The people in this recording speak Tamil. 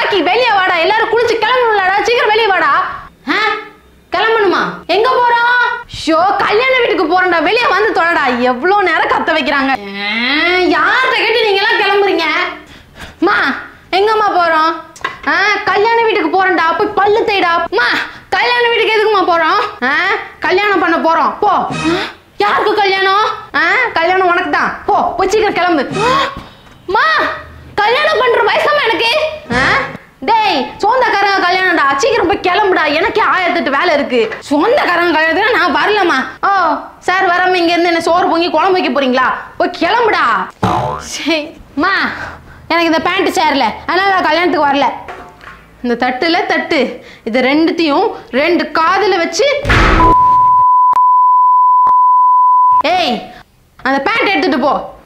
ராக்கி வெளியே வாடா எல்லாரும் குளிச்சு கிளம்பணும்லடா சீக்கிரம் வெளியே வாடா ஆ? கிளம்பணுமா எங்க போறோம் ஷோ கல்யாண வீட்டுக்கு போறேன்டா வெளியே வந்து தொலைடா எவ்வளோ நேரம் கத்த வைக்கிறாங்க ஆ, யார்கிட்ட கேட்டு நீங்க எல்லாம் கிளம்புறீங்க மா எங்கம்மா போறோம் ஆ கல்யாண வீட்டுக்கு போறேன்டா போய் பல்லு தேய்டா மா கல்யாண வீட்டுக்கு எதுக்குமா போறோம் ஆ கல்யாணம் பண்ண போறோம் போ யாருக்கு கல்யாணம் ஆ கல்யாணம் உனக்கு தான் போ போய் சீக்கிரம் கிளம்பு மா கல்யாணம் பண்ற வயசாமா எனக்கு ஆ டேய் சொந்தக்காரங்க கல்யாணம்டா சீக்கிரம் போய் கிளம்புடா எனக்கே ஆயிரத்தெட்டு வேலை இருக்கு சொந்தக்காரங்க கல்யாணத்துக்கு நான் வரலம்மா ஓ சார் வராம இங்க இருந்து என்ன சோறு பொங்கி குழம்பு வைக்க போறீங்களா போய் கிளம்புடா சரி மா எனக்கு இந்த பேண்ட் சேரல அதனால நான் கல்யாணத்துக்கு வரல இந்த தட்டுல தட்டு இது ரெண்டுத்தையும் ரெண்டு காதுல வச்சு ஏய் அந்த பேண்ட் எடுத்துட்டு போ